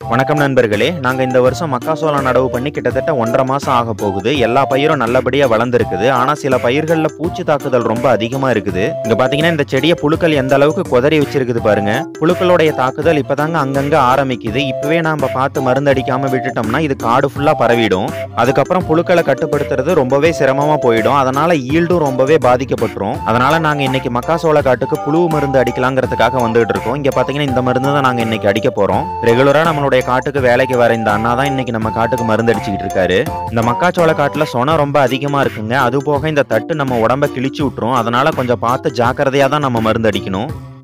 வணக்கம் நண்பர்களே நாங்க இந்த வருஷம் மக்காசோளம் நடவு பண்ணி கிட்டத்தட்ட ஒன்றரை மாசம் ஆக போகுது எல்லா பயிரும் நல்லபடியா வளர்ந்துருக்குது ஆனா சில பயிர்கள்ல பூச்சி தாக்குதல் ரொம்ப அதிகமா இருக்குது இங்க பாத்தீங்கன்னா இந்த செடியை புழுக்கள் எந்த அளவுக்கு குதறி வச்சிருக்குது பாருங்க புழுக்களுடைய தாக்குதல் இப்பதாங்க அங்கங்க ஆரம்பிக்குது இப்பவே நாம பார்த்து மருந்து அடிக்காம விட்டுட்டோம்னா இது காடு ஃபுல்லா பரவிடும் அதுக்கப்புறம் புழுக்களை கட்டுப்படுத்துறது ரொம்பவே சிரமமா போயிடும் அதனால ஈல்டும் ரொம்பவே பாதிக்கப்பட்டுரும் அதனால நாங்க இன்னைக்கு மக்காசோள காட்டுக்கு புழு மருந்து அடிக்கலாங்கிறதுக்காக வந்துகிட்டு இருக்கோம் இங்க பாத்தீங்கன்னா இந்த மருந்து தான் நாங்க இன்னைக்கு அடிக்க போறோம் ரெகுலரா நம்மளுடைய காட்டுக்கு வேலைக்கு வர இந்த அண்ணா தான் இன்னைக்கு நம்ம காட்டுக்கு மருந்து அடிச்சுக்கிட்டு இருக்காரு இந்த மக்காச்சோள காட்டுல சொன ரொம்ப அதிகமா இருக்குங்க அது போக இந்த தட்டு நம்ம உடம்ப கிழிச்சு விட்டுரும் அதனால கொஞ்சம் பார்த்து ஜாக்கிரதையா தான் நம்ம மருந்து அடிக்கணும்